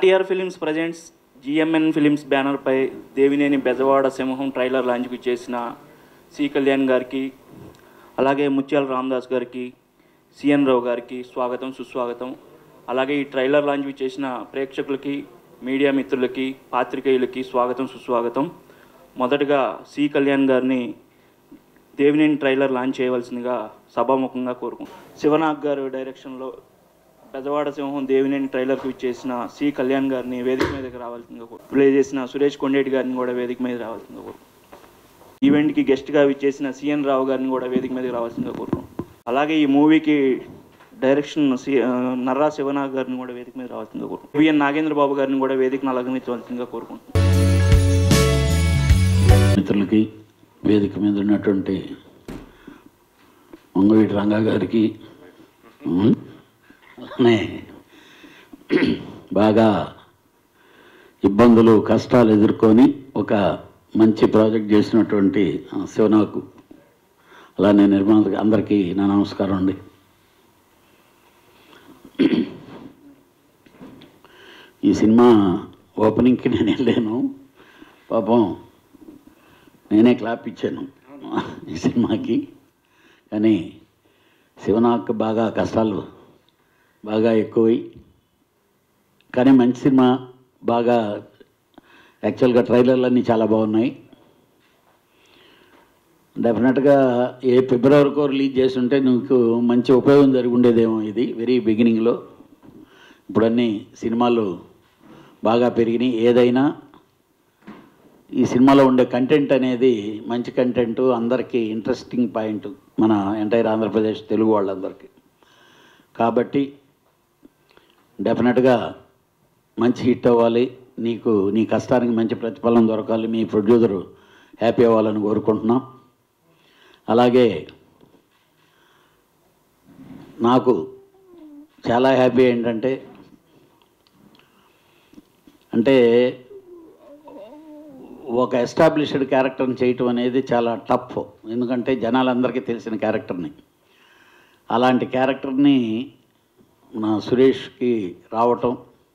RTR films presents GMN films బ్యానర్పై దేవినేని బెజవాడ సింహం trailer లాంచ్కి చేసిన సి కళ్యాణ్ గారికి అలాగే ముత్యాల రామదాస్ గారికి సిఎన్ రావు గారికి స్వాగతం సుస్వాగతం అలాగే ఈ ట్రైలర్ లాంచ్ చేసిన ప్రేక్షకులకి మీడియా మిత్రులకి పాత్రికేయులకి స్వాగతం సుస్వాగతం మొదటగా సి కళ్యాణ్ గారిని దేవినేని ట్రైలర్ లాంచ్ చేయవలసిందిగా సభాముఖంగా కోరుకుంటున్నాం శివనాగ్ గారు డైరెక్షన్లో పెద్దవాడ సింహం దేవినేని ట్రైలర్కు ఇచ్చేసిన సి కళ్యాణ్ గారిని వేదిక మీదకి రావాల్సిందిగా కోరు- ప్లే చేసిన సురేష్ కొండేటి గారిని కూడా వేదిక మీద రావాల్సిందిగా కోరు ఈవెంట్కి గెస్ట్గా ఇచ్చేసిన సిఎన్ రావు గారిని కూడా వేదిక మీదకి రావాల్సిందిగా కోరుకుంటున్నాం అలాగే ఈ మూవీకి డైరెక్షన్ సి ఆ, నర్రా శివనాగ్ గారిని కూడా వేదిక మీద రావాల్సిందిగా కోరుకుంటున్నాం విఎన్ నాగేంద్ర బాబు గారిని కూడా వేదికను అలంకరించవలసిందిగా కోరుకుంటున్నాం మిత్రులకి వేదిక మీద ఉన్నటువంటి మంగవీటి రంగా గారికి ఉమ్, అలానే బాగా ఇబ్బందులు కష్టాలు ఎదుర్కొని ఒక మంచి ప్రాజెక్ట్ చేసినటువంటి ఆ, శివనాకు అలానే నిర్మాత అందరికీ నా నమస్కారం అండి ఈ సినిమా ఓపెనింగ్కి నేను వెళ్ళాను పాపం నేనే క్లాప్ ఇచ్చాను ఈ సినిమాకి కానీ శివనాకు బాగా కష్టాలు బాగా ఎక్కువై కానీ మంచి సినిమా బాగా యాక్చువల్గా ట్రైలర్లన్నీ చాలా బాగున్నాయి డెఫినెట్గా ఏ ఫిబ్రవరికో రిలీజ్ చేస్తుంటే నీకు మంచి ఉపయోగం జరిగి ఉండేదేమో ఇది వెరీ బిగినింగ్లో ఇప్పుడు అన్నీ సినిమాలు బాగా పెరిగినాయి ఏదైనా ఈ సినిమాలో ఉండే కంటెంట్ అనేది మంచి కంటెంట్ అందరికీ ఇంట్రెస్టింగ్ పాయింట్ మన ఎంటైర్ ఆంధ్రప్రదేశ్ తెలుగు వాళ్ళందరికీ కాబట్టి డెఫినెట్గా మంచి హిట్ అవ్వాలి నీకు నీ కష్టానికి మంచి ప్రతిఫలం దొరకాలి మీ ప్రొడ్యూసరు హ్యాపీ అవ్వాలని కోరుకుంటున్నాం అలాగే నాకు చాలా హ్యాపీ ఏంటంటే అంటే ఒక ఎస్టాబ్లిష్డ్ క్యారెక్టర్ని చేయటం అనేది చాలా టఫ్ ఎందుకంటే జనాలందరికీ తెలిసిన క్యారెక్టర్ని అలాంటి క్యారెక్టర్ని మన సురేష్కి రావటం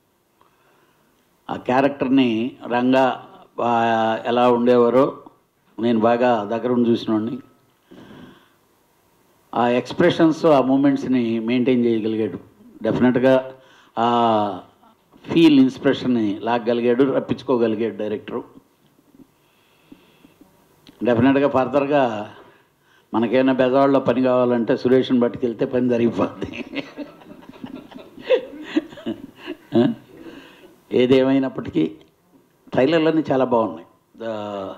ఆ క్యారెక్టర్ని రంగా బా- ఎలా ఉండేవారో నేను బాగా దగ్గర ఉండి చూసినోడిని ఆ ఎక్స్ప్రెషన్స్ ఆ మూమెంట్స్ని మెయింటైన్ చేయగలిగాడు డెఫినెట్గా ఆ ఫీల్ ఇన్స్ప్రెషన్ని లాగగలిగాడు రప్పించుకోగలిగాడు డైరెక్టరు డెఫినెట్గా ఫర్దర్గా మనకేమైనా బెజవాడలో పని కావాలంటే సురేష్ని పట్టుకెళ్తే పని జరిగిపోద్ది ఆ? ఏదేమైనప్పటికీ ట్రైలర్లన్నీ చాలా బాగున్నాయి ద-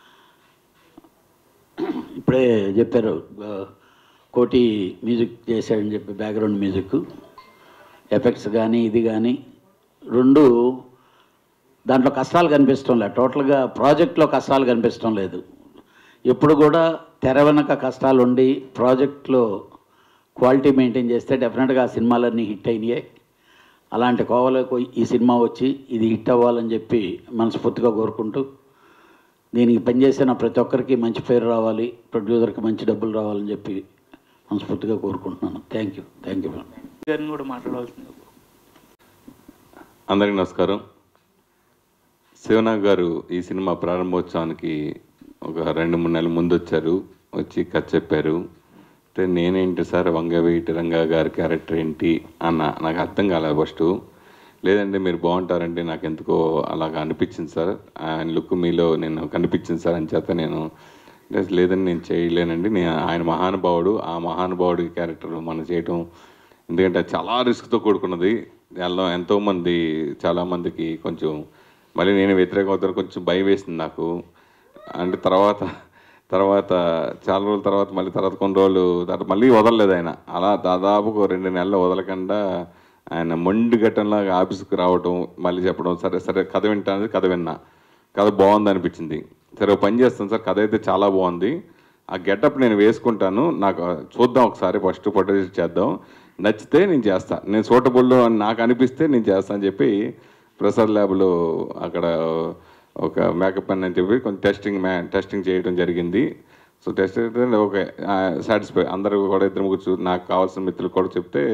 ఇప్పుడే చెప్పారు ఆ, కోటి మ్యూజిక్ చేశాడని చెప్పి బ్యాక్గ్రౌండ్ మ్యూజిక్ ఎఫెక్ట్స్ కానీ ఇది కానీ రెండు దాంట్లో కష్టాలు కనిపించడం లేదు టోటల్గా ప్రాజెక్ట్లో కష్టాలు కనిపించడం లేదు ఎప్పుడు కూడా తెర వెనక కష్టాలు ఉండి ప్రాజెక్ట్లో క్వాలిటీ మెయింటైన్ చేస్తే డెఫినెట్గా ఆ సినిమాలన్నీ హిట్ అయినాయి అలాంటి కోవలకు ఈ సినిమా వచ్చి ఇది హిట్ అవ్వాలని చెప్పి మనస్ఫూర్తిగా కోరుకుంటూ దీనికి పనిచేసిన ప్రతి ఒక్కరికి మంచి పేరు రావాలి ప్రొడ్యూసర్కి మంచి డబ్బులు రావాలని చెప్పి మనస్ఫూర్తిగా కోరుకుంటున్నాను థ్యాంక్ యూ థ్యాంక్ యూ గారిని కూడా మాట్లాడవలసిందిగా కోరుకుంటున్నాం. అందరికీ నమస్కారం శివనాగ్ గారు ఈ సినిమా ప్రారంభోత్సవానికి ఒక రెండు మూడు నెలల ముందు వచ్చారు వచ్చి కథ చెప్పారు అంటే నేనేంటి సార్ వంగవీటి రంగా గారి క్యారెక్టర్ ఏంటి అన్న నాకు అర్థం కాలేదు ఫస్ట్ లేదంటే మీరు బాగుంటారంటే నాకు ఎందుకో అలాగా అనిపించింది సార్ ఆయన లుక్ మీలో నేను కనిపించింది సార్ అని చేత నేను "లేదు, లేదని నేను చేయలేనండి నేను ఆయన మహానుభావుడు ఆ మహానుభావుడి క్యారెక్టర్ మనం చేయటం ఎందుకంటే అది చాలా రిస్క్తో కూడుకున్నది దానిలో ఎంతోమంది చాలామందికి కొంచెం మళ్ళీ నేను వ్యతిరేకం అవుతాను కొంచెం భయం వేసింది నాకు అంటే తర్వాత తర్వాత చాలా రోజుల తర్వాత మళ్ళీ తర్వాత కొన్ని రోజులు తర్వాత మళ్ళీ వదలలేదు ఆయన అలా దాదాపు ఒక రెండు నెలలు వదలకుండా ఆయన మొండి ఘట్టంలాగా ఆఫీస్కి రావటం మళ్ళీ చెప్పడం సరే సరే కథ వింటాను కథ విన్నా కథ బాగుంది అనిపించింది సరే ఒక పని చేస్తాను సార్ కథ అయితే చాలా బాగుంది ఆ గెటప్ నేను వేసుకుంటాను నాకు చూద్దాం ఒకసారి ఫస్ట్ ఫోటో చేద్దాం నచ్చితే నేను చేస్తాను నేను సూటబుల్ అని నాకు అనిపిస్తే నేను చేస్తాను అని చెప్పి ప్రసాద్ ల్యాబ్లో అక్కడ ఒక మేకప్ అని అని చెప్పి కొంచెం టెస్టింగ్ మ్యా టెస్టింగ్ చేయడం జరిగింది సో టెస్ట్ అయితే ఓకే సాటిస్ఫై అందరూ కూడా ఇద్దరు ముగ్గురు చూ- నాకు కావాల్సిన మిత్రులు కూడా చెప్తే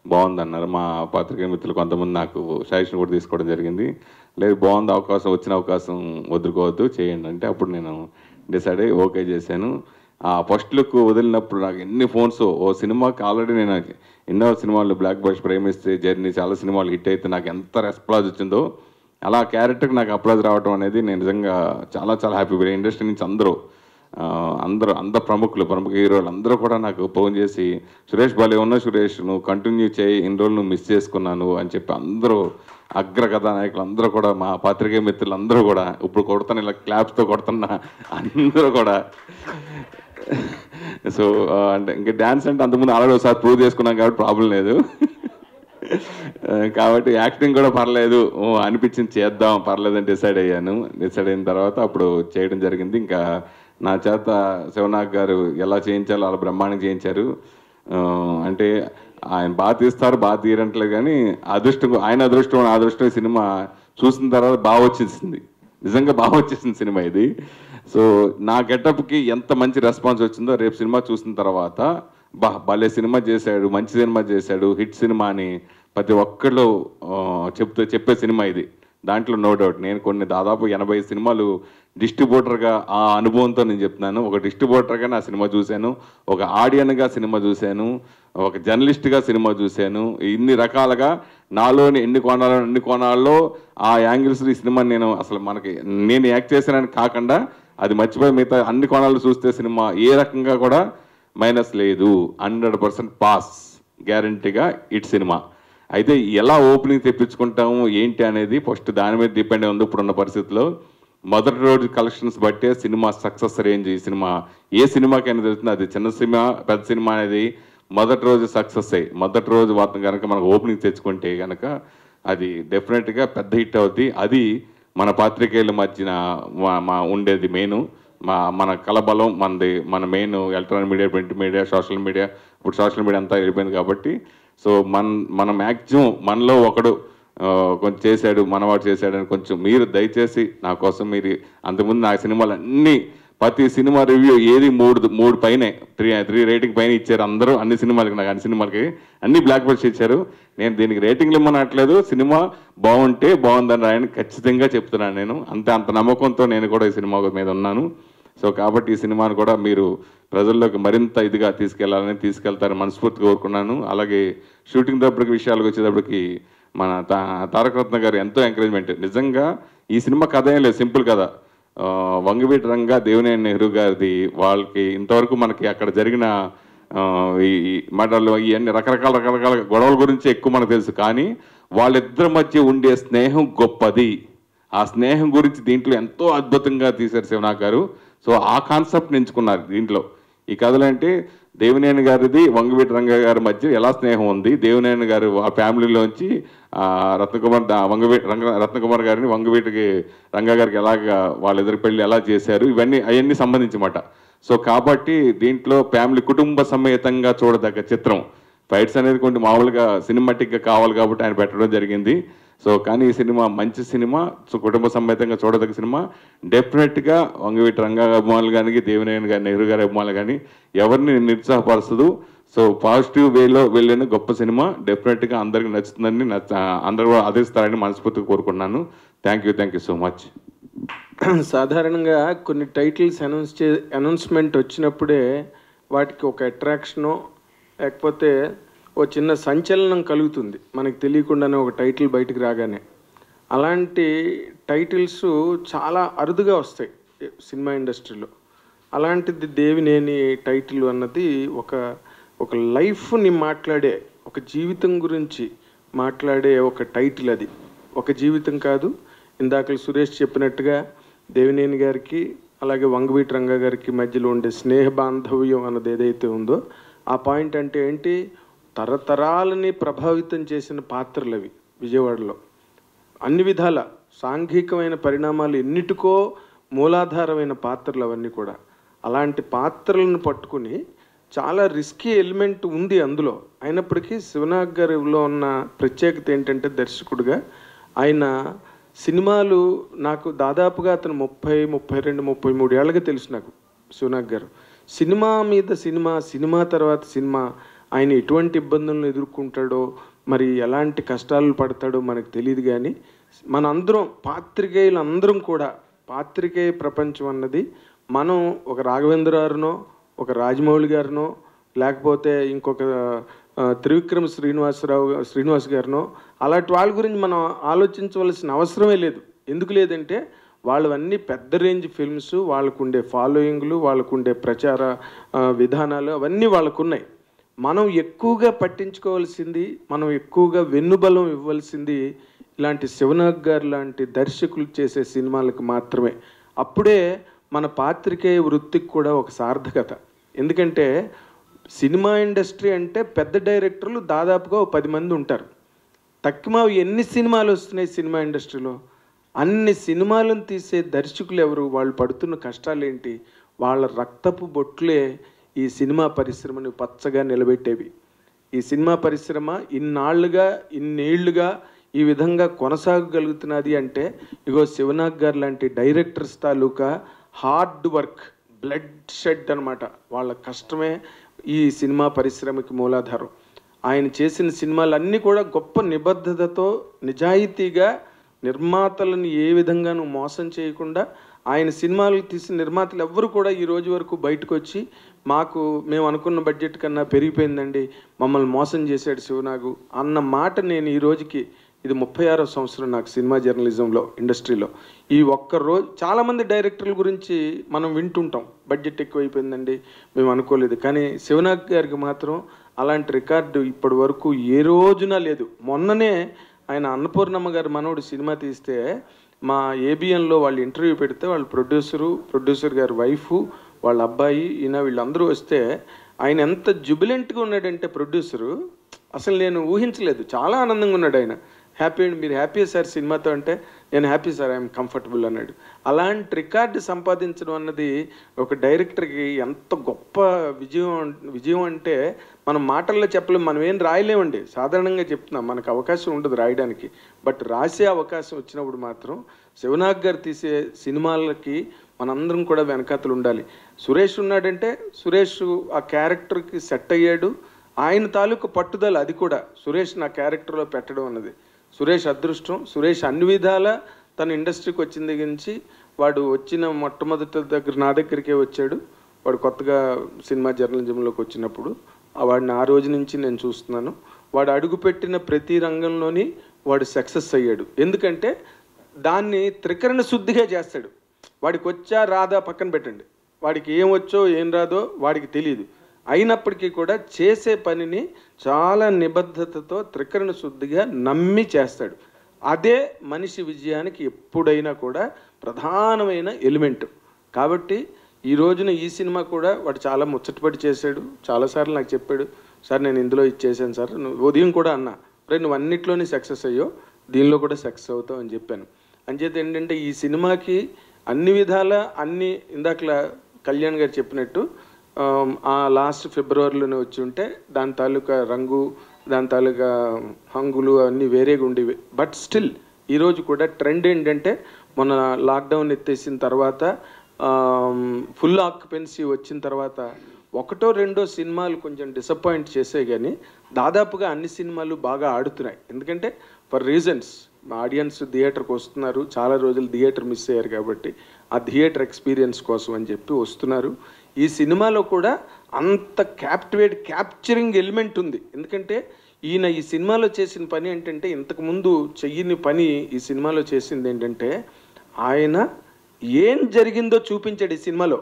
బాగుంది అన్నారు మా పాత్రికేయ మిత్రులు కొంతమంది నాకు సజెషన్ కూడా తీసుకోవడం జరిగింది లేదు బాగుంది అవకాశం వచ్చిన అవకాశం వదులుకోవద్దు చేయండి అంటే అప్పుడు నేను డిసైడ్ అయ్యి ఓకే చేశాను ఆ ఫస్ట్ లుక్ వదిలినప్పుడు నాకు ఎన్ని ఫోన్స్ ఓ సినిమాకి ఆల్రెడీ నేను ఎన్నో సినిమాలు బ్లాక్ బస్ట్ ప్రేమిస్తే జర్నీ చాలా సినిమాలు హిట్ అయితే నాకు ఎంత రెస్పాన్స్ వచ్చిందో అలా క్యారెక్టర్కి నాకు అప్లాజ్ రావడం అనేది నేను నిజంగా చాలా చాలా హ్యాపీ ఇండస్ట్రీ నుంచి అందరూ ఆ, అందరూ అందరు ప్రముఖులు ప్రముఖ హీరోలు అందరూ కూడా నాకు ఫోన్ చేసి సురేష్ బాలే ఉన్న సురేష్ నువ్వు కంటిన్యూ చేయి ఇన్ని రోజులు నువ్వు మిస్ చేసుకున్నాను అని చెప్పి అందరూ అగ్ర కథానాయకులు అందరూ కూడా మా పాత్రికేయ మిత్రులు అందరూ కూడా ఇప్పుడు కొడుతున్న ఇలా క్లాప్స్తో కొడుతున్న అందరూ కూడా సో ఆ, అంటే ఇంకా డ్యాన్స్ అంటే అంతకుముందు ఆల్రెడీ ఒకసారి ప్రూవ్ చేసుకున్నాం కాబట్టి ప్రాబ్లం లేదు ఆ, కాబట్టి యాక్టింగ్ కూడా పర్లేదు ఓ, అనిపించింది చేద్దాం పర్లేదని డిసైడ్ అయ్యాను డిసైడ్ అయిన తర్వాత అప్పుడు చేయడం జరిగింది ఇంకా నా చేత శివనాగ్ గారు ఎలా చేయించాలో అలా బ్రహ్మాండంగా చేయించారు ఆ, అంటే ఆయన బాగా తీస్తారు బాగా తీయరంటలేదు కానీ అదృష్టం ఆయన అదృష్టం నా అదృష్టం ఈ సినిమా చూసిన తర్వాత బాగా వచ్చేసింది నిజంగా బాగా వచ్చేసింది సినిమా ఇది సో నా గెటప్కి ఎంత మంచి రెస్పాన్స్ వచ్చిందో రేపు సినిమా చూసిన తర్వాత బా భలే సినిమా చేశాడు మంచి సినిమా చేశాడు హిట్ సినిమా అని ప్రతి ఒక్కళ్ళు ఆ, చెప్తూ చెప్పే సినిమా ఇది దాంట్లో నో డౌట్ నేను కొన్ని దాదాపు ఎనభై సినిమాలు డిస్ట్రిబ్యూటర్గా ఆ అనుభవంతో నేను చెప్తున్నాను ఒక డిస్ట్రిబ్యూటర్గా నా సినిమా చూశాను ఒక ఆడియన్గా సినిమా చూశాను ఒక జర్నలిస్ట్గా సినిమా చూశాను ఇన్ని రకాలుగా నాలోని ఎన్ని కోణాలు ఎన్ని కోణాల్లో ఆ యాంగిల్స్ ఈ సినిమా నేను అసలు మనకి నేను యాక్ట్ చేశానని కాకుండా అది మర్చిపోయి మిగతా అన్ని కోణాలు చూస్తే సినిమా ఏ రకంగా కూడా మైనస్ లేదు హండ్రెడ్ పర్సెంట్ పాస్ గ్యారంటీగా ఇట్ సినిమా అయితే ఎలా ఓపెనింగ్ తెప్పించుకుంటాము ఏంటి అనేది ఫస్ట్ దాని మీద డిపెండ్ అయి ఉంది ఇప్పుడున్న పరిస్థితిలో మొదటి రోజు కలెక్షన్స్ బట్టే సినిమా సక్సెస్ రేంజ్ ఈ సినిమా ఏ సినిమాకైనా తెలుస్తుంది అది చిన్న సినిమా పెద్ద సినిమా అనేది మొదటి రోజు సక్సెస్ అయ్యి మొదటి రోజు వాతం కనుక మనకు ఓపెనింగ్ తెచ్చుకుంటే కనుక అది డెఫినెట్గా పెద్ద హిట్ అవుద్ది అది మన పాత్రికేయుల మధ్యన మా- మా ఉండేది మెయిన్ మా మన కలబలం మనది మన main electronic media print media social media ఇప్పుడు సోషల్ మీడియా అంతా వెళ్ళిపోయింది కాబట్టి సో మన మన మ్యాక్సిమం మనలో ఒకడు ఆ, కొంచెం చేశాడు మనవాడు చేశాడని కొంచెం మీరు దయచేసి నా కోసం మీరు అంతకుముందు నా సినిమాలు అన్నీ ప్రతి సినిమా రివ్యూ ఏది మూడు మూడు పైనే త్రీ త్రీ రేటింగ్ పైన ఇచ్చారు అందరూ అన్ని సినిమాలకి నాకు అన్ని సినిమాలకి అన్ని బ్లాక్ బస్టర్ ఇచ్చారు నేను దీనికి రేటింగ్లు ఇమ్మనట్లేదు సినిమా బాగుంటే బాగుందని రాయని ఖచ్చితంగా చెప్తున్నాను నేను అంతే అంత నమ్మకంతో నేను కూడా ఈ సినిమా మీద ఉన్నాను సో కాబట్టి ఈ సినిమాను కూడా మీరు ప్రజల్లోకి మరింత ఇదిగా తీసుకెళ్లాలని తీసుకెళ్తారని మనస్ఫూర్తిగా కోరుకున్నాను అలాగే షూటింగ్ దగ్గరికి విషయాలకు వచ్చేటప్పటికి మన తా తారక రత్న గారు ఎంతో ఎంకరేజ్మెంట్ నిజంగా ఈ సినిమా కథ ఏం లేదు సింపుల్ కథ ఆ, వంగవీటి రంగా దేవినేని నెహ్రూ గారిది వాళ్ళకి ఇంతవరకు మనకి అక్కడ జరిగిన ఆ, ఈ ఈ మర్డర్లు ఇవన్నీ రకరకాల రకరకాల గొడవల గురించి ఎక్కువ మనకు తెలుసు కానీ వాళ్ళిద్దరి మధ్య ఉండే స్నేహం గొప్పది ఆ స్నేహం గురించి దీంట్లో ఎంతో అద్భుతంగా తీశారు శివనాథ్ గారు సో ఆ కాన్సెప్ట్ ఎంచుకున్నారు దీంట్లో ఈ కథలు అంటే దేవినేని గారిది వంగవీటి రంగ గారి మధ్య ఎలా స్నేహం ఉంది దేవినేని గారు ఆ ఫ్యామిలీలోంచి ఆ, రత్నకుమార్ దా- వంగవీటి రంగ రత్నకుమార్ గారిని వంగవీటికి రంగ గారికి ఎలాగ వాళ్ళిద్దరి పెళ్లి ఎలా చేశారు ఇవన్నీ అవన్నీ సంబంధించమాట సో కాబట్టి దీంట్లో ఫ్యామిలీ కుటుంబ సమేతంగా చూడదగ్గ చిత్రం ఫైట్స్ అనేది కొంచెం మామూలుగా సినిమాటిక్గా కావాలి కాబట్టి ఆయన పెట్టడం జరిగింది సో కానీ ఈ సినిమా మంచి సినిమా సో కుటుంబ సమేతంగా చూడదగ్గ సినిమా డెఫినెట్గా వంగవీటి రంగా అభిమానులు కానీ దేవినేని గారి నెహ్రూ గారి అభిమానులు కానీ ఎవరిని నిరుత్సాహపరచదు సో పాజిటివ్ వేలో వెళ్ళిన గొప్ప సినిమా డెఫినెట్గా అందరికి నచ్చుతుందని నచ్చ అందరూ కూడా ఆదరిస్తారని మనస్ఫూర్తిగా కోరుకుంటున్నాను thank you thank you so much సాధారణంగా కొన్ని టైటిల్స్ అనౌన్స్ చే అనౌన్స్మెంట్ వచ్చినప్పుడే వాటికి ఒక అట్రాక్షను లేకపోతే ఓ చిన్న సంచలనం కలుగుతుంది మనకు తెలియకుండానే ఒక టైటిల్ బయటికి రాగానే అలాంటి టైటిల్స్ చాలా అరుదుగా వస్తాయి సినిమా ఇండస్ట్రీలో అలాంటిది దేవినేని టైటిల్ అన్నది ఒక ఒక లైఫ్ని మాట్లాడే ఒక జీవితం గురించి మాట్లాడే ఒక టైటిల్ అది ఒక జీవితం కాదు ఇందాక సురేష్ చెప్పినట్టుగా దేవినేని గారికి అలాగే వంగవీటి రంగ గారికి మధ్యలో ఉండే స్నేహ బాంధవ్యం అన్నది ఏదైతే ఉందో ఆ పాయింట్ అంటే ఏంటి తరతరాలని ప్రభావితం చేసిన పాత్రలు అవి విజయవాడలో అన్ని విధాల సాంఘికమైన పరిణామాలు ఎన్నిటికో మూలాధారమైన పాత్రలు అవన్నీ కూడా అలాంటి పాత్రలను పట్టుకుని చాలా రిస్కీ ఎలిమెంట్ ఉంది అందులో అయినప్పటికీ శివనాగ్ గారిలో ఉన్న ప్రత్యేకత ఏంటంటే దర్శకుడిగా ఆయన సినిమాలు నాకు దాదాపుగా అతను ముప్పై ముప్పై రెండు ముప్పై మూడు ఏళ్ళగా తెలుసు నాకు శివనాగ్ గారు సినిమా మీద సినిమా సినిమా తర్వాత సినిమా ఆయన ఎటువంటి ఇబ్బందులను ఎదుర్కొంటాడో మరి ఎలాంటి కష్టాలు పడతాడో మనకు తెలియదు కానీ మనందరం పాత్రికేయులు అందరం కూడా పాత్రికేయ ప్రపంచం అన్నది మనం ఒక రాఘవేంద్ర గారినో ఒక రాజమౌళి గారినో లేకపోతే ఇంకొక ఆ, త్రివిక్రమ్ శ్రీనివాసరావు శ్రీనివాస్ గారినో అలాంటి వాళ్ళ గురించి మనం ఆలోచించవలసిన అవసరమే లేదు ఎందుకు లేదంటే వాళ్ళవన్నీ పెద్ద రేంజ్ ఫిల్మ్స్ వాళ్ళకుండే ఫాలోయింగ్లు వాళ్ళకుండే ప్రచార ఆ, విధానాలు అవన్నీ వాళ్ళకున్నాయి మనం ఎక్కువగా పట్టించుకోవాల్సింది మనం ఎక్కువగా వెన్నుబలం ఇవ్వాల్సింది ఇలాంటి శివనాగ్ గారు లాంటి దర్శకులు చేసే సినిమాలకు మాత్రమే అప్పుడే మన పాత్రికేయ వృత్తికి కూడా ఒక సార్థకత ఎందుకంటే సినిమా ఇండస్ట్రీ అంటే పెద్ద డైరెక్టర్లు దాదాపుగా ఓ పది మంది ఉంటారు తక్కువ ఎన్ని సినిమాలు వస్తున్నాయి సినిమా ఇండస్ట్రీలో అన్ని సినిమాలను తీసే దర్శకులు ఎవరు వాళ్ళు పడుతున్న కష్టాలు ఏంటి వాళ్ళ రక్తపు బొట్లే ఈ సినిమా పరిశ్రమను పచ్చగా నిలబెట్టేవి ఈ సినిమా పరిశ్రమ ఇన్నాళ్లుగా ఇన్నేళ్లుగా ఈ విధంగా కొనసాగగలుగుతున్నది అంటే ఇగో శివనాగ్ గారు లాంటి డైరెక్టర్స్ తాలూకా హార్డ్ వర్క్ బ్లడ్ షెడ్ అనమాట వాళ్ళ కష్టమే ఈ సినిమా పరిశ్రమకి మూలాధారం ఆయన చేసిన సినిమాలన్నీ కూడా గొప్ప నిబద్ధతతో నిజాయితీగా నిర్మాతలను ఏ విధంగానూ మోసం చేయకుండా ఆయన సినిమాలు తీసిన నిర్మాతలు ఎవ్వరు కూడా ఈ రోజు వరకు బయటకు వచ్చి మాకు మేము అనుకున్న బడ్జెట్ కన్నా పెరిగిపోయిందండి మమ్మల్ని మోసం చేశాడు శివనాగు అన్న మాట నేను ఈ రోజుకి ఇది ముప్పై ఆరో సంవత్సరం నాకు సినిమా జర్నలిజంలో ఇండస్ట్రీలో ఈ ఒక్క రోజు చాలామంది డైరెక్టర్ల గురించి మనం వింటుంటాం బడ్జెట్ ఎక్కువైపోయిందండి మేము అనుకోలేదు కానీ శివనాగ్ గారికి మాత్రం అలాంటి రికార్డు ఇప్పటి వరకు ఏ రోజున లేదు మొన్ననే ఆయన అన్నపూర్ణమ్మ గారి మనవడు సినిమా తీస్తే మా ఏబిఎన్లో వాళ్ళు ఇంటర్వ్యూ పెడితే వాళ్ళ ప్రొడ్యూసరు ప్రొడ్యూసర్ గారి వైఫ్ వాళ్ళ అబ్బాయి ఈయన వీళ్ళందరూ వస్తే ఆయన ఎంత జుబిలెంట్గా ఉన్నాడంటే ప్రొడ్యూసరు అసలు నేను ఊహించలేదు చాలా ఆనందంగా ఉన్నాడు ఆయన హ్యాపీ అండి మీరు హ్యాపీ సార్ సినిమాతో అంటే నేను హ్యాపీ సార్ ఐఎమ్ కంఫర్టబుల్ అన్నాడు అలాంటి రికార్డు సంపాదించడం అన్నది ఒక డైరెక్టర్కి ఎంత గొప్ప విజయం అన్- విజయం అంటే మనం మాటల్లో చెప్పలేం మనం ఏం రాయలేమండి సాధారణంగా చెప్తున్నాం మనకు అవకాశం ఉండదు రాయడానికి బట్ రాసే అవకాశం వచ్చినప్పుడు మాత్రం శివనాగ్ గారు తీసే సినిమాలకి మనందరం కూడా వెనకాతలు ఉండాలి సురేష్ ఉన్నాడంటే సురేష్ ఆ క్యారెక్టర్కి సెట్ అయ్యాడు ఆయన తాలూకు పట్టుదల అది కూడా సురేష్ నా క్యారెక్టర్లో పెట్టడం అన్నది సురేష్ అదృష్టం సురేష్ అన్ని విధాల తన ఇండస్ట్రీకి వచ్చిన దగ్గర నుంచి వాడు వచ్చిన మొట్టమొదటి దగ్గర నా దగ్గరికే వచ్చాడు వాడు కొత్తగా సినిమా జర్నలిజంలోకి వచ్చినప్పుడు ఆ వాడిని ఆ రోజు నుంచి నేను చూస్తున్నాను వాడు అడుగుపెట్టిన ప్రతి రంగంలోని వాడు సక్సెస్ అయ్యాడు ఎందుకంటే దాన్ని త్రికరణ శుద్ధిగా చేస్తాడు వాడికి వచ్చా రాదా పక్కన పెట్టండి వాడికి ఏం వచ్చో ఏం రాదో వాడికి తెలియదు అయినప్పటికీ కూడా చేసే పనిని చాలా నిబద్ధతతో త్రికరణ శుద్ధిగా నమ్మి చేస్తాడు అదే మనిషి విజయానికి ఎప్పుడైనా కూడా ప్రధానమైన ఎలిమెంట్ కాబట్టి ఈ రోజున ఈ సినిమా కూడా వాడు చాలా ముచ్చటపడి చేశాడు చాలాసార్లు నాకు చెప్పాడు సార్ నేను ఇందులో ఇచ్చేసాను సార్ నువ్వు ఉదయం కూడా అన్నా రే నువ్వు అన్నిట్లోనే సక్సెస్ అయ్యో దీనిలో కూడా సక్సెస్ అవుతావు అని చెప్పాను అంచేత ఏంటంటే ఈ సినిమాకి అన్ని విధాల అన్ని ఇందాకలా కళ్యాణ్ గారు చెప్పినట్టు ఆమ్, ఆ లాస్ట్ ఫిబ్రవరిలోనే వచ్చి ఉంటే దాని తాలూకా రంగు దాని తాలూకా హంగులు అన్నీ వేరేగా ఉండేవి బట్ స్టిల్ ఈరోజు కూడా ట్రెండ్ ఏంటంటే మొన్న లాక్డౌన్ ఎత్తేసిన తర్వాత ఫుల్ ఆక్యుపెన్సీ వచ్చిన తర్వాత ఒకటో రెండో సినిమాలు కొంచెం డిసప్పాయింట్ చేసే కానీ దాదాపుగా అన్ని సినిమాలు బాగా ఆడుతున్నాయి ఎందుకంటే ఫర్ రీజన్స్ ఆడియన్స్ థియేటర్కి వస్తున్నారు చాలా రోజులు థియేటర్ మిస్ అయ్యారు కాబట్టి ఆ థియేటర్ ఎక్స్పీరియన్స్ కోసం అని చెప్పి వస్తున్నారు ఈ సినిమాలో కూడా అంత క్యాప్టివేట్ క్యాప్చరింగ్ ఎలిమెంట్ ఉంది ఎందుకంటే ఈయన ఈ సినిమాలో చేసిన పని ఏంటంటే ఇంతకుముందు చెయ్యని పని ఈ సినిమాలో చేసింది ఏంటంటే ఆయన ఏం జరిగిందో చూపించాడు ఈ సినిమాలో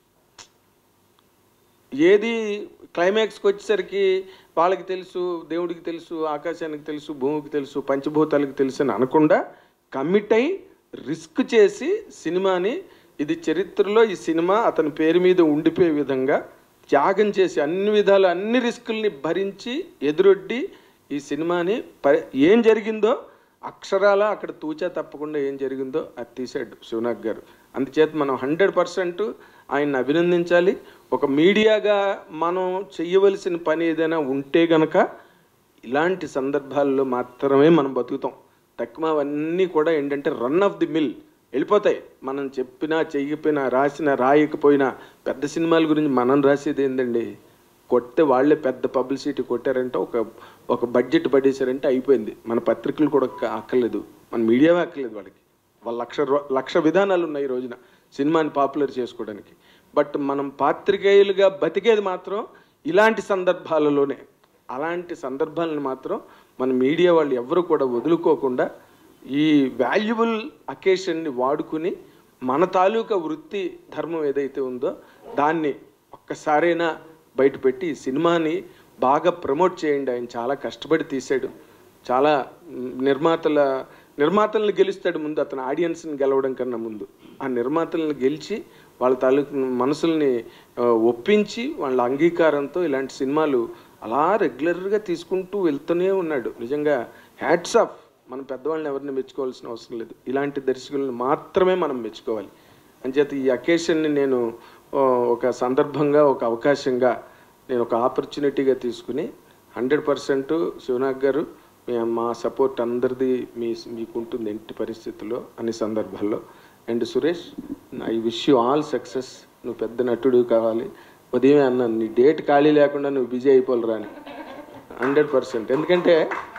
ఏది క్లైమాక్స్కి వచ్చేసరికి వాళ్ళకి తెలుసు దేవుడికి తెలుసు ఆకాశానికి తెలుసు భూమికి తెలుసు పంచభూతాలకు తెలుసు అని అనకుండా కమిట్ అయి రిస్క్ చేసి సినిమాని ఇది చరిత్రలో ఈ సినిమా అతని పేరు మీద ఉండిపోయే విధంగా త్యాగం చేసి అన్ని విధాలు అన్ని రిస్కుల్ని భరించి ఎదురొడ్డి ఈ సినిమాని ప ఏం జరిగిందో అక్షరాల అక్కడ తూచా తప్పకుండా ఏం జరిగిందో అది తీసాడు శివనాగ్ గారు అందుచేత మనం హండ్రెడ్ పర్సెంట్ ఆయన్ని అభినందించాలి ఒక మీడియాగా మనం చెయ్యవలసిన పని ఏదైనా ఉంటే గనక ఇలాంటి సందర్భాల్లో మాత్రమే మనం బతుకుతాం తక్కువ అవన్నీ కూడా ఏంటంటే రన్ ఆఫ్ ది మిల్ వెళ్ళిపోతాయి మనం చెప్పినా చెయ్యకపోయినా రాసినా రాయకపోయినా పెద్ద సినిమాల గురించి మనం రాసేది ఏందండి కొడితే వాళ్ళే పెద్ద పబ్లిసిటీ కొట్టారంటే ఒక ఒక బడ్జెట్ పడేశారంటే అయిపోయింది మన పత్రికలు కూడా అక్క- అక్కర్లేదు మన మీడియావే అక్కర్లేదు వాళ్ళకి వాళ్ళ లక్ష రూ- లక్ష విధానాలు ఉన్నాయి ఈ రోజున సినిమాని పాపులర్ చేసుకోవడానికి బట్ మనం పాత్రికేయులుగా బతికేది మాత్రం ఇలాంటి సందర్భాలలోనే అలాంటి సందర్భాలను మాత్రం మన మీడియా వాళ్ళు ఎవరు కూడా వదులుకోకుండా ఈ వాల్యుబుల్ అకేషన్ని వాడుకుని మన తాలూకా వృత్తి ధర్మం ఏదైతే ఉందో దాన్ని ఒక్కసారైనా బయటపెట్టి ఈ సినిమాని బాగా ప్రమోట్ చేయండి ఆయన చాలా కష్టపడి తీశాడు చాలా మ్, నిర్మాతల నిర్మాతలను గెలుస్తాడు ముందు అతను ఆడియన్స్ని గెలవడం కన్నా ముందు ఆ నిర్మాతలను గెలిచి వాళ్ళ తాలూకు మనసుల్ని ఆ, ఒప్పించి వాళ్ళ అంగీకారంతో ఇలాంటి సినిమాలు అలా రెగ్యులర్గా తీసుకుంటూ వెళ్తూనే ఉన్నాడు నిజంగా హ్యాట్స్ ఆఫ్ మన పెద్దవాళ్ళని ఎవరిని మెచ్చుకోవాల్సిన అవసరం లేదు ఇలాంటి దర్శకులను మాత్రమే మనం మెచ్చుకోవాలి అంచేత ఈ అకేషన్ని నేను ఆ, ఒక సందర్భంగా ఒక అవకాశంగా నేను ఒక ఆపర్చునిటీగా తీసుకుని హండ్రెడ్ పర్సెంట్ శివనాగ్ గారు మీ- మా సపోర్ట్ అందరిది మీ మీకు ఉంటుంది ఎట్టి పరిస్థితుల్లో అన్ని సందర్భాల్లో and Suresh I wish you all success నువ్వు పెద్ద నటుడు కావాలి ఉదయమే అన్నాను నీ డేట్ ఖాళీ లేకుండా నువ్వు బిజీ అయిపోలరా అని హండ్రెడ్ పర్సెంట్ ఎందుకంటే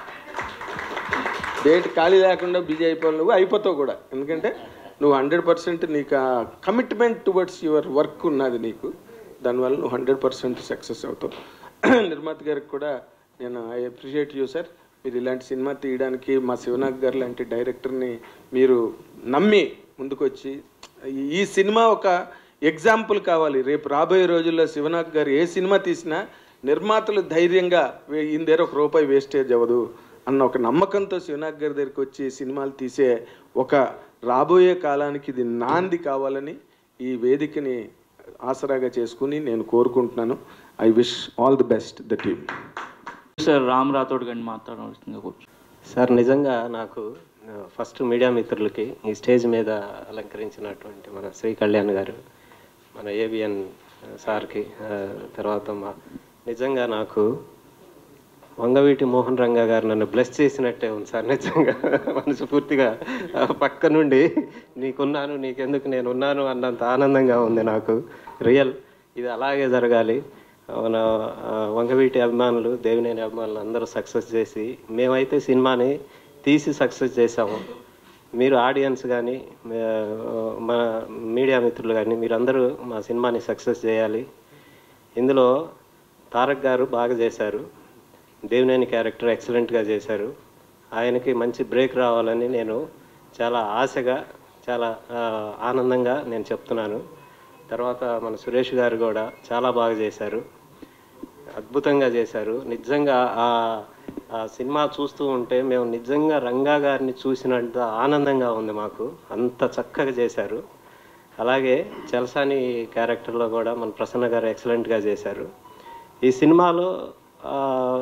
డేట్ ఖాళీ లేకుండా బిజీ అయిపోవాలి నువ్వు అయిపోతావు కూడా ఎందుకంటే నువ్వు హండ్రెడ్ పర్సెంట్ నీకు ఆ కమిట్మెంట్ టువర్డ్స్ యువర్ వర్క్ ఉన్నది నీకు దానివల్ల నువ్వు హండ్రెడ్ పర్సెంట్ సక్సెస్ అవుతావు నిర్మాత గారికి కూడా నేను ఐ అప్రిషియేట్ యూ సార్ మీరు ఇలాంటి సినిమా తీయడానికి మా శివనాగ్ గారు లాంటి డైరెక్టర్ని మీరు నమ్మి ముందుకొచ్చి ఈ- ఈ సినిమా ఒక ఎగ్జాంపుల్ కావాలి రేపు రాబోయే రోజుల్లో శివనాగ్ గారు ఏ సినిమా తీసినా నిర్మాతలు ధైర్యంగా వే- ఈయన దగ్గర ఒక రూపాయి వేస్టేజ్ అవ్వదు అన్న ఒక నమ్మకంతో శివనాగ్ గారి దగ్గరికి వచ్చి సినిమాలు తీసే ఒక రాబోయే కాలానికి ఇది నాంది కావాలని ఈ వేదికని ఆసరాగా చేసుకుని నేను కోరుకుంటున్నాను I wish all the best the team sir Ram Rathod గారిని మాట్లాడవలసిందిగా కూర్చో సార్ నిజంగా నాకు ఆ, ఫస్ట్ మీడియా మిత్రులకి ఈ స్టేజ్ మీద అలంకరించినటువంటి మన శ్రీ కళ్యాణ్ గారు మన ఏబిఎన్ సార్కి ఆ, తర్వాత మా నిజంగా నాకు వంగవీటి మోహన్ రంగా గారు నన్ను బ్లెస్ చేసినట్టే ఉంది సార్ నిజంగా మనస్ఫూర్తిగా ఆ, పక్క నుండి నీకున్నాను నీకెందుకు నేను ఉన్నాను అన్నంత ఆనందంగా ఉంది నాకు రియల్ ఇది అలాగే జరగాలి మన ఆ, వంగవీటి అభిమానులు దేవినేని అభిమానులు అందరూ సక్సెస్ చేసి మేమైతే సినిమాని తీసి సక్సెస్ చేసాము మీరు ఆడియన్స్ కానీ మన మీడియా మిత్రులు కానీ మీరందరూ మా సినిమాని సక్సెస్ చేయాలి ఇందులో తారక్ గారు బాగా చేశారు దేవినేని క్యారెక్టర్ ఎక్సలెంట్గా చేశారు ఆయనకి మంచి బ్రేక్ రావాలని నేను చాలా ఆశగా చాలా ఆ, ఆనందంగా నేను చెప్తున్నాను తర్వాత మన సురేష్ గారు కూడా చాలా బాగా చేశారు అద్భుతంగా చేశారు నిజంగా ఆ ఆ సినిమా చూస్తూ ఉంటే మేము నిజంగా రంగా గారిని చూసినంత ఆనందంగా ఉంది మాకు అంత చక్కగా చేశారు అలాగే చలసాని క్యారెక్టర్లో కూడా మన ప్రసన్న గారు ఎక్సలెంట్గా చేశారు ఈ సినిమాలో ఆ,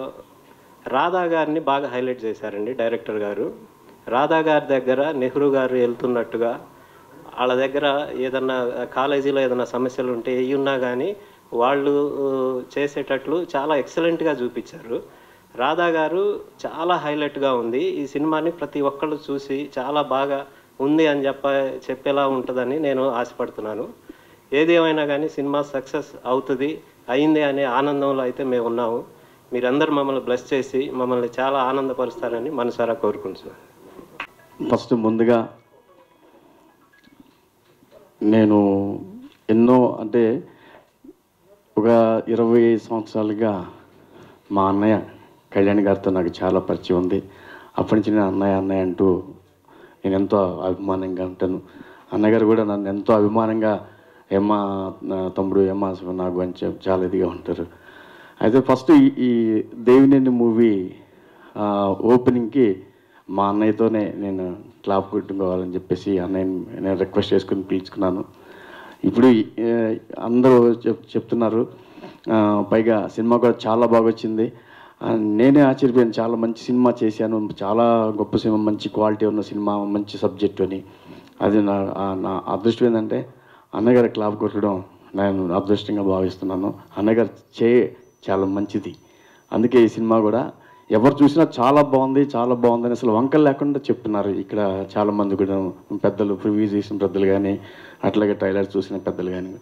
రాధా గారిని బాగా హైలైట్ చేశారండి డైరెక్టర్ గారు రాధా గారి దగ్గర నెహ్రూ గారు వెళ్తున్నట్టుగా వాళ్ళ దగ్గర ఏదన్నా కాలేజీలో ఏదైనా సమస్యలు ఉంటే ఏ ఉన్నా కానీ వాళ్ళు ఆ, చేసేటట్లు చాలా ఎక్సలెంట్గా చూపించారు రాధా గారు చాలా హైలైట్గా ఉంది ఈ సినిమాని ప్రతి ఒక్కళ్ళు చూసి చాలా బాగా ఉంది అని చెప్ప చెప్పేలా ఉంటుందని నేను ఆశపడుతున్నాను ఏది ఏమైనా కానీ సినిమా సక్సెస్ అవుతుంది అయింది అనే ఆనందంలో అయితే మేము ఉన్నాము మీరందరూ మమ్మల్ని బ్లెస్ చేసి మమ్మల్ని చాలా ఆనందపరుస్తారని మనసారా కోరుకుంటున్నాను ఫస్ట్ ముందుగా నేను ఎన్నో అంటే ఒక ఇరవై సంవత్సరాలుగా మా అన్నయ్య కళ్యాణ్ గారితో నాకు చాలా పరిచయం ఉంది అప్పటి నుంచి నేను అన్నయ్య అన్నయ్య అంటూ నేను ఎంతో అభిమానంగా ఉంటాను అన్నగారు కూడా నన్ను ఎంతో అభిమానంగా ఏమా నా తమ్ముడు ఏమా నాకు అని చెప్పి చాలా ఇదిగా ఉంటారు అయితే ఫస్ట్ ఈ ఈ దేవినేని మూవీ ఓపెనింగ్కి మా అన్నయ్యతోనే నేను క్లాప్ కొట్టుకోవాలని చెప్పేసి అన్నయ్యని నేను రిక్వెస్ట్ చేసుకుని పిలుచుకున్నాను ఇప్పుడు ఆ, అందరూ చెప్ చెప్తున్నారు ఆ, పైగా సినిమా కూడా చాలా బాగా వచ్చింది ఆ, నేనే ఆశ్చర్యపోయాను చాలా మంచి సినిమా చేశాను చాలా గొప్ప సినిమా మంచి క్వాలిటీ ఉన్న సినిమా మంచి సబ్జెక్ట్ అని అది నా ఆ, నా అదృష్టం ఏంటంటే అన్నగారి క్లాప్ కొట్టడం నేను అదృష్టంగా భావిస్తున్నాను అన్నగారు చే చాలా మంచిది అందుకే ఈ సినిమా కూడా ఎవరు చూసినా చాలా బాగుంది చాలా బాగుందని అసలు వంకలు లేకుండా చెప్తున్నారు ఇక్కడ చాలా మంది కూడా పెద్దలు ప్రివ్యూ చేసిన పెద్దలు కానీ అట్లాగే ట్రైలర్ చూసిన పెద్దలు కానీ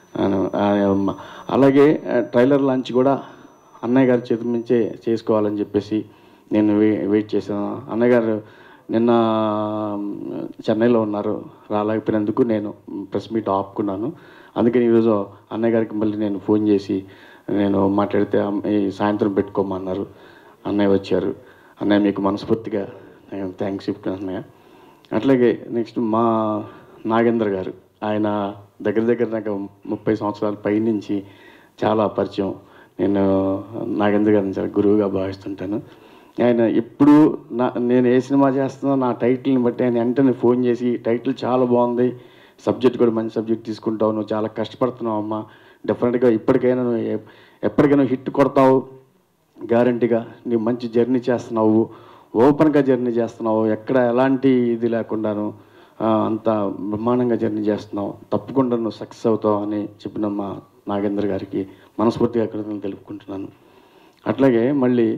అను- ఆ, మ- అలాగే ఆ, ట్రైలర్ లాంచ్ కూడా అన్నయ్య గారి చేతి నుంచే చేసుకోవాలని చెప్పేసి నేను వే- వెయిట్ చేశాను అన్నయ్య గారు నిన్న మ్, చెన్నైలో ఉన్నారు రాలేకపోయినందుకు నేను ప్రెస్ మీట్ ఆపుకున్నాను అందుకని ఈరోజు అన్నయ్య గారికి మళ్ళీ నేను ఫోన్ చేసి నేను మాట్లాడితే అమ్- ఈ సాయంత్రం పెట్టుకోమన్నారు అన్నయ్య వచ్చారు అన్నయ్య మీకు మనస్ఫూర్తిగా నేను థ్యాంక్స్ చెప్తున్నాను అన్నయ్య అట్లాగే నెక్స్ట్ మా నాగేంద్ర గారు ఆయన దగ్గర దగ్గర నాకు ముప్పై సంవత్సరాల పైనుంచి చాలా పరిచయం నేను నాగేంద్ర గారిని చాలా గురువుగా భావిస్తుంటాను ఆయన ఎప్పుడు నా నేను ఏ సినిమా చేస్తున్నా నా టైటిల్ని బట్టి ఆయన వెంటనే ఫోన్ చేసి టైటిల్ చాలా బాగుంది సబ్జెక్ట్ కూడా మంచి సబ్జెక్ట్ తీసుకుంటావు నువ్వు చాలా కష్టపడుతున్నావు అమ్మా డెఫినెట్గా ఇప్పటికైనా నువ్వు ఎప్- ఎప్పటికైనా హిట్ కొడతావు గ్యారంటీగా నువ్వు మంచి జర్నీ చేస్తున్నావు ఓపెన్గా జర్నీ చేస్తున్నావు ఎక్కడ ఎలాంటి ఇది లేకుండాను ఆ, అంత బ్రహ్మాండంగా జర్నీ చేస్తున్నావు తప్పకుండా నువ్వు సక్సెస్ అవుతావు అని చెప్పిన మా నాగేంద్ర గారికి మనస్ఫూర్తిగా కృతజ్ఞతలు తెలుపుకుంటున్నాను అట్లాగే మళ్ళీ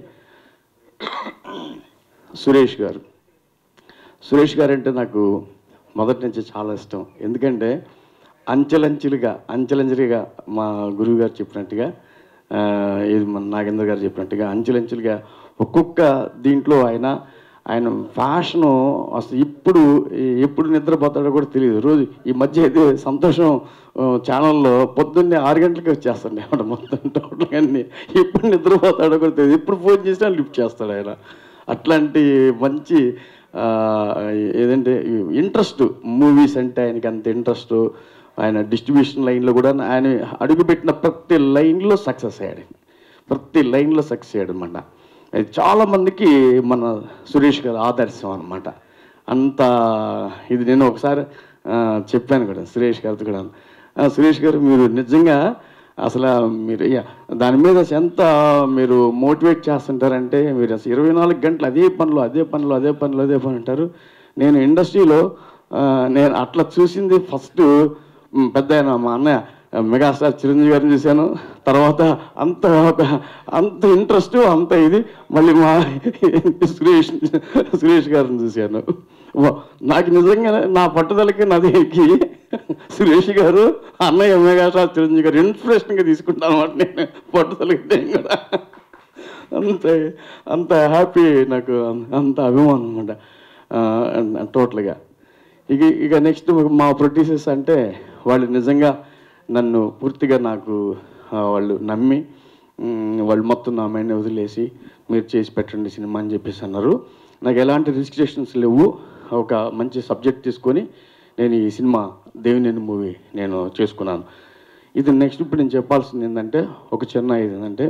సురేష్ గారు సురేష్ గారు అంటే నాకు మొదటి నుంచి చాలా ఇష్టం ఎందుకంటే అంచెలంచెలుగా అంచెలంచెలుగా మా గురువు గారు చెప్పినట్టుగా ఆ, ఇది మన నాగేంద్ర గారు చెప్పినట్టుగా అంచెలంచెలుగా ఒక్కొక్క దీంట్లో ఆయన ఆయన ఫ్యాషను అసలు ఇప్పుడు ఎప్పుడు నిద్రపోతాడో కూడా తెలియదు రోజు ఈ మధ్య అయితే సంతోషం ఆ, ఛానల్లో పొద్దున్నే ఆరు గంటలకి వచ్చేస్తాడు అన్నమాట మొత్తం టోటల్ అన్ని ఎప్పుడు నిద్రపోతాడో కూడా తెలియదు ఎప్పుడు ఫోన్ చేసినా లిఫ్ట్ చేస్తాడు ఆయన అట్లాంటి మంచి ఆ, ఏదంటే ఇంట్రెస్ట్ మూవీస్ అంటే ఆయనకి అంత ఇంట్రెస్ట్ ఆయన డిస్ట్రిబ్యూషన్ లైన్లో కూడా ఆయన అడుగుపెట్టిన ప్రతి లైన్లో సక్సెస్ అయ్యాడు ఆయన. ప్రతి లైన్లో సక్సెస్ అయ్యాడు అనమాట అది చాలామందికి మన సురేష్ గారు ఆదర్శం అనమాట అంత ఇది నేను ఒకసారి ఆ, చెప్పాను కూడా సురేష్ గారితో కూడా "ఆ, సురేష్ గారు మీరు నిజంగా అసలు మీరు యా, దాని మీద ఎంత మీరు మోటివేట్ చేస్తుంటారంటే మీరు అసలు ఇరవై నాలుగు గంటలు అదే పనులు అదే పనులు అదే పనులు అదే పని అంటారు నేను ఇండస్ట్రీలో ఆ, నేను అట్లా చూసింది ఫస్ట్ పెద్ద ఆయన మా అన్నయ్య మెగాస్టార్ చిరంజీవి గారిని చూశాను తర్వాత అంత ఒక అంత ఇంట్రెస్ట్ అంత ఇది మళ్ళీ మా సురేష్ సురేష్ గారిని చూశాను వా- నాకు నిజంగా నా పట్టుదలకి నదికి సురేష్ గారు అన్నయ్య మెగాస్టార్ చిరంజీవి గారు ఇన్స్పిరేషన్గా తీసుకుంటాను అనమాట నేను పట్టుదలకి నేను కూడా అంత అంత హ్యాపీ నాకు అంత అభిమానం అనమాట టోటల్గా ఇక ఇక నెక్స్ట్ మా ప్రొడ్యూసర్స్ అంటే వాళ్ళు నిజంగా నన్ను పూర్తిగా నాకు ఆ, వాళ్ళు నమ్మి మ్, వాళ్ళు మొత్తం నా మైండ్ వదిలేసి మీరు చేసి పెట్టండి సినిమా అని చెప్పేసి అన్నారు నాకు ఎలాంటి రిస్ట్రిక్షన్స్ లేవు ఒక మంచి సబ్జెక్ట్ తీసుకొని నేను ఈ సినిమా దేవినేని మూవీ నేను చేసుకున్నాను ఇది నెక్స్ట్ ఇప్పుడు నేను చెప్పాల్సింది ఏంటంటే ఒక చిన్న ఇది ఏంటంటే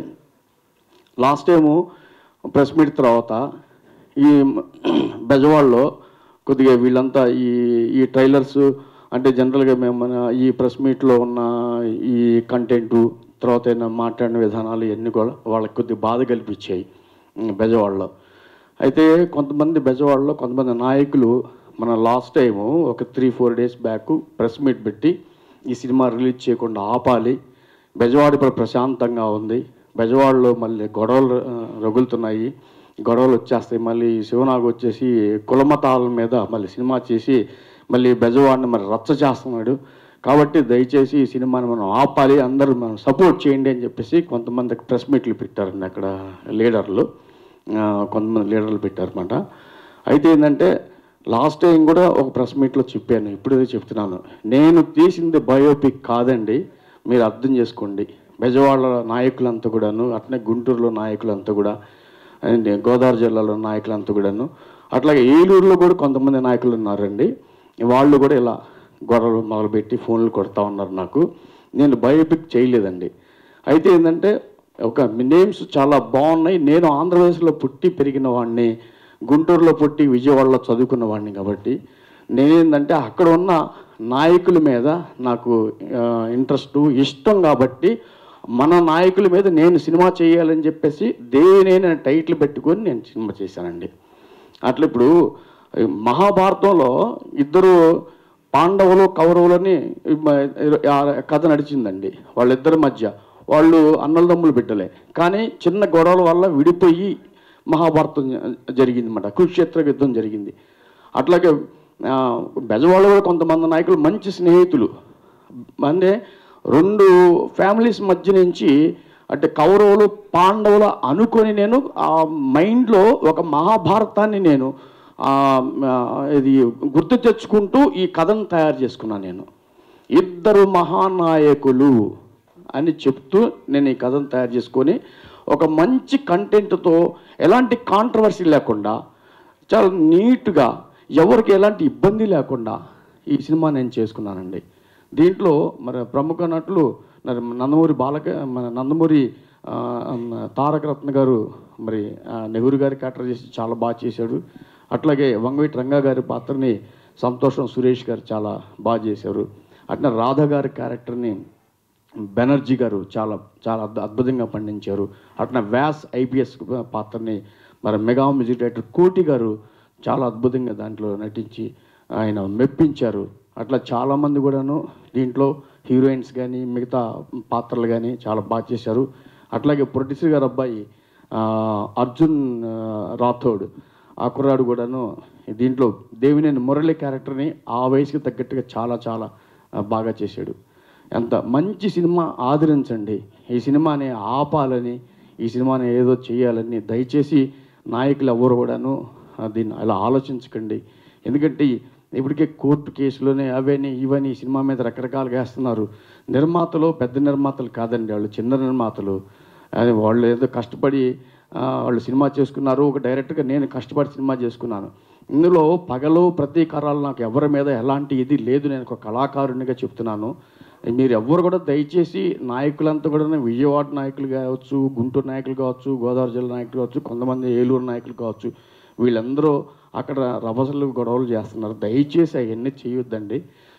లాస్ట్ టైము ప్రెస్ మీట్ తర్వాత ఈ బెజవాడలో కొద్దిగా వీళ్ళంతా ఈ ఈ ట్రైలర్స్ అంటే జనరల్గా మేము మన ఈ ప్రెస్ మీట్లో ఉన్న ఈ కంటెంటు తర్వాత ఏమైనా మాట్లాడిన విధానాలు ఇవన్నీ కూడా వాళ్ళకి కొద్దిగా బాధ కల్పించాయి ఉమ్, బెజవాడలో అయితే కొంతమంది బెజవాడలో కొంతమంది నాయకులు మన లాస్ట్ టైము ఒక three four days back press meet పెట్టి ఈ సినిమా రిలీజ్ చేయకుండా ఆపాలి బెజవాడ ఇప్పుడు ప్రశాంతంగా ఉంది బెజవాడలో మళ్ళీ గొడవలు ఆ, రగులుతున్నాయి గొడవలు వచ్చేస్తాయి మళ్ళీ శివనాగ్ వచ్చేసి కులమతాల మీద మళ్ళీ సినిమా చేసి మళ్ళీ బెజవాడిని మరి రచ్చ చేస్తున్నాడు కాబట్టి దయచేసి ఈ సినిమాని మనం ఆపాలి అందరూ మనం సపోర్ట్ చేయండి అని చెప్పేసి కొంతమంది ప్రెస్ మీట్లు పెట్టారండి అక్కడ లీడర్లు ఆ, కొంతమంది లీడర్లు పెట్టారన్నమాట అయితే ఏంటంటే లాస్ట్ టైం కూడా ఒక ప్రెస్ మీట్లో చెప్పాను ఇప్పుడు చెప్తున్నాను నేను తీసింది బయోపిక్ కాదండి మీరు అర్థం చేసుకోండి బెజవాడ నాయకులంతా కూడాను అట్నే గుంటూరులో నాయకులంతా కూడా అండ్ గోదావరి జిల్లాలో నాయకులంతా కూడాను అట్లాగే ఏలూరులో కూడా కొంతమంది నాయకులు ఉన్నారండి వాళ్ళు కూడా ఇలా గొడవలు మొదలుపెట్టి ఫోన్లు కొడతా ఉన్నారు నాకు నేను బయోపిక్ చేయలేదండి అయితే ఏంటంటే ఒక నేమ్స్ చాలా బాగున్నాయి నేను ఆంధ్రప్రదేశ్లో పుట్టి పెరిగిన వాడిని గుంటూరులో పుట్టి విజయవాడలో చదువుకున్న వాడిని కాబట్టి నేనేంటంటే అక్కడ ఉన్న నాయకుల మీద నాకు ఇంట్రెస్ట్ ఇష్టం కాబట్టి మన నాయకుల మీద నేను సినిమా చేయాలని చెప్పేసి దేనేని టైటిల్ పెట్టుకొని నేను సినిమా చేశానండి అట్లా ఇప్పుడు ఈ మహాభారతంలో ఇద్దరు పాండవులు కౌరవులని ఆ కథ నడిచిందండి వాళ్ళిద్దరి మధ్య వాళ్ళు అన్నలదమ్ములు బిడ్డలే కానీ చిన్న గొడవల వల్ల విడిపోయి మహాభారతం జరిగింది అన్నమాట కురుక్షేత్ర యుద్ధం జరిగింది అట్లాగే ఆ, బెజవాడలో కూడా కొంతమంది నాయకులు మంచి స్నేహితులు అంటే రెండు ఫ్యామిలీస్ మధ్య నుంచి అంటే కౌరవులు పాండవులు అనుకొని నేను ఆ మైండ్లో ఒక మహాభారతాన్ని నేను ఆ, ఆ, ఇది గుర్తు తెచ్చుకుంటూ ఈ కథను తయారు చేసుకున్నాను నేను ఇద్దరు మహానాయకులు అని చెప్తూ నేను ఈ కథను తయారు చేసుకొని ఒక మంచి కంటెంట్తో ఎలాంటి కాంట్రవర్సీ లేకుండా చాలా నీట్గా ఎవరికి ఎలాంటి ఇబ్బంది లేకుండా ఈ సినిమా నేను చేసుకున్నానండి దీంట్లో మరి ప్రముఖ నటులు మరి నందమూరి బాలక మన నందమూరి ఆ, తారక రత్న గారు మరి ఆ, నెహ్రూ గారి క్యారెక్టర్ చేసి చాలా బాగా చేశాడు అట్లాగే వంగవీటి రంగా గారి పాత్రని సంతోషం సురేష్ గారు చాలా బాగా చేశారు అట్లా రాధ గారి క్యారెక్టర్ని బెనర్జీ గారు చాలా చాలా అద్భు- అద్భుతంగా పండించారు అట్లా వ్యాస్ ఐపీఎస్ పాత్రని మరి మెగా మ్యూజిక్ డైరెక్టర్ కోటి గారు చాలా అద్భుతంగా దాంట్లో నటించి ఆయన మెప్పించారు అట్లా చాలామంది కూడాను దీంట్లో హీరోయిన్స్ కానీ మిగతా పాత్రలు కానీ చాలా బాగా చేశారు అట్లాగే ప్రొడ్యూసర్ గారు అబ్బాయి ఆ, అర్జున్ ఆ, రాథోడ్ ఆ కుర్రాడు కూడాను దీంట్లో దేవినేని మురళి క్యారెక్టర్ని ఆ వయసుకి తగ్గట్టుగా చాలా చాలా ఆ, బాగా చేశాడు ఎంత మంచి సినిమా ఆదరించండి ఈ సినిమాని ఆపాలని ఈ సినిమాని ఏదో చేయాలని దయచేసి నాయకులు ఎవరు కూడాను ఆ, దీన్ని అలా ఆలోచించకండి ఎందుకంటే ఇప్పటికే కోర్టు కేసులోనే అవని ఇవని ఈ సినిమా మీద రకరకాలుగా వేస్తున్నారు నిర్మాతలు పెద్ద నిర్మాతలు కాదండి వాళ్ళు చిన్న నిర్మాతలు అది వాళ్ళు ఏదో కష్టపడి ఆ, వాళ్ళు సినిమా చేసుకున్నారు ఒక డైరెక్ట్గా నేను కష్టపడి సినిమా చేసుకున్నాను ఇందులో పగలు ప్రతీకారాలు నాకు ఎవరి మీద ఎలాంటి ఇది లేదు నేను ఒక కళాకారునిగా చెప్తున్నాను మీరు ఎవ్వరు కూడా దయచేసి నాయకులంతా కూడా విజయవాడ నాయకులు కావచ్చు గుంటూరు నాయకులు కావచ్చు గోదావరి జిల్లా నాయకులు కావచ్చు కొంతమంది ఏలూరు నాయకులు కావచ్చు వీళ్ళందరూ అక్కడ రభసలు గొడవలు చేస్తున్నారు దయచేసి అవన్నీ చేయొద్దండి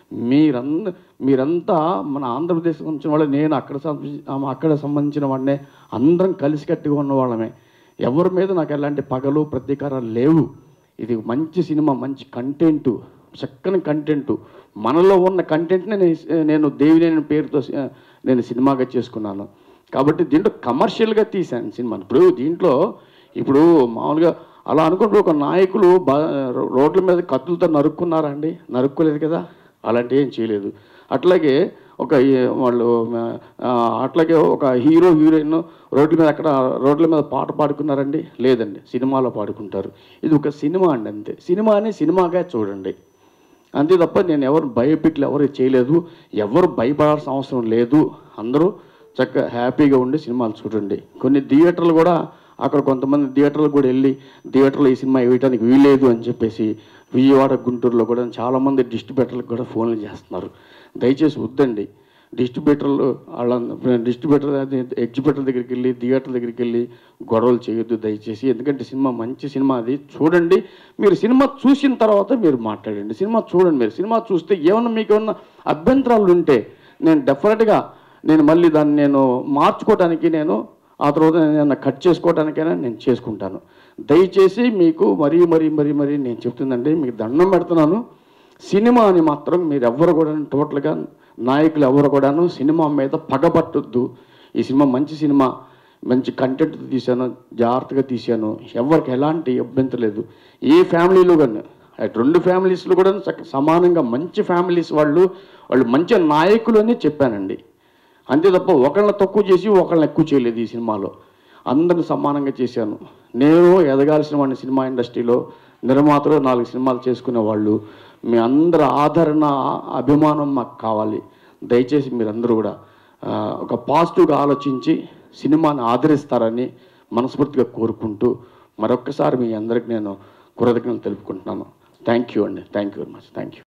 మీరంద మీరంతా మన ఆంధ్రప్రదేశ్ సంబంధించిన వాళ్ళే నేను అక్కడ సంబంధించి- ఆమె అక్కడ సంబంధించిన వాడినే అందరం కలిసికట్టుగా ఉన్న వాళ్ళమే ఎవరి మీద నాకు ఎలాంటి పగలు ప్రతీకారాలు లేవు ఇది మంచి సినిమా మంచి కంటెంట్ చక్కని కంటెంట్ మనలో ఉన్న కంటెంట్ని నేను నేను దేవినేని పేరుతో సి- నేను సినిమాగా చేసుకున్నాను కాబట్టి దీంట్లో కమర్షియల్గా తీశాను సినిమాని ఇప్పుడు దీంట్లో ఇప్పుడు మామూలుగా అలా అనుకుంటూ ఒక నాయకులు బా రోడ్ల మీద కత్తులతో నరుక్కున్నారా అండి నరుక్కోలేదు కదా అలాంటి ఏం చేయలేదు అట్లాగే ఒక ఈ- వాళ్ళు ఆ, అట్లాగే ఒక హీరో హీరోయిన్ రోడ్ల మీద అక్కడ రోడ్ల మీద పాట పాడుకున్నారండి లేదండి సినిమాలో పాడుకుంటారు ఇది ఒక సినిమా అండి అంతే సినిమాని సినిమాగా చూడండి అంతే తప్ప నేను ఎవరు భయపెట్లు ఎవరు చేయలేదు ఎవరు భయపడాల్సిన అవసరం లేదు అందరూ చక్కగా హ్యాపీగా ఉండి సినిమాలు చూడండి కొన్ని థియేటర్లు కూడా అక్కడ కొంతమంది థియేటర్లు కూడా వెళ్ళి థియేటర్లో ఈ సినిమా వేయడానికి వీలేదు అని చెప్పేసి విజయవాడ గుంటూరులో కూడా చాలామంది డిస్ట్రిబ్యూటర్లకు కూడా ఫోన్లు చేస్తున్నారు దయచేసి వద్దండి డిస్ట్రిబ్యూటర్లు వాళ్ళ డిస్ట్రిబ్యూటర్ ఎగ్జిబ్యూటర్ దగ్గరికి వెళ్ళి థియేటర్ దగ్గరికి వెళ్ళి గొడవలు చేయొద్దు దయచేసి ఎందుకంటే సినిమా మంచి సినిమా అది చూడండి మీరు సినిమా చూసిన తర్వాత మీరు మాట్లాడండి సినిమా చూడండి మీరు సినిమా చూస్తే ఏమన్నా మీకు ఏమన్నా అభ్యంతరాలు ఉంటే నేను డెఫినెట్గా నేను మళ్ళీ దాన్ని నేను మార్చుకోవడానికి నేను ఆ తర్వాత నేను కట్ చేసుకోవడానికైనా నేను చేసుకుంటాను దయచేసి మీకు మరీ మరీ మరీ మరీ నేను చెప్తుందండి మీకు దండం పెడుతున్నాను సినిమా అని మాత్రం మీరు ఎవ్వరు కూడా టోటల్గా నాయకులు ఎవరు కూడాను సినిమా మీద పగబట్టొద్దు ఈ సినిమా మంచి సినిమా మంచి కంటెంట్ తీశాను జాగ్రత్తగా తీశాను ఎవరికి ఎలాంటి అభ్యంతరం లేదు ఏ ఫ్యామిలీలో కానీ అటు రెండు ఫ్యామిలీస్లో కూడా చక్క సమానంగా మంచి ఫ్యామిలీస్ వాళ్ళు వాళ్ళు మంచి నాయకులు అని చెప్పానండి అంతే తప్ప ఒకళ్ళని తక్కువ చేసి ఒకళ్ళని ఎక్కువ చేయలేదు ఈ సినిమాలో అందరిని సమానంగా చేశాను నేను ఎదగాల్సిన వాడిని సినిమా ఇండస్ట్రీలో నిర్మాతలు నాలుగు సినిమాలు చేసుకునే వాళ్ళు మీ అందరి ఆదరణ అభిమానం మాకు కావాలి దయచేసి మీరందరూ కూడా ఆ, ఒక పాజిటివ్గా ఆలోచించి సినిమాని ఆదరిస్తారని మనస్ఫూర్తిగా కోరుకుంటూ మరొక్కసారి మీ అందరికి నేను కృతజ్ఞతలు తెలుపుకుంటున్నాను థ్యాంక్ యూ అండి thank you very much thank you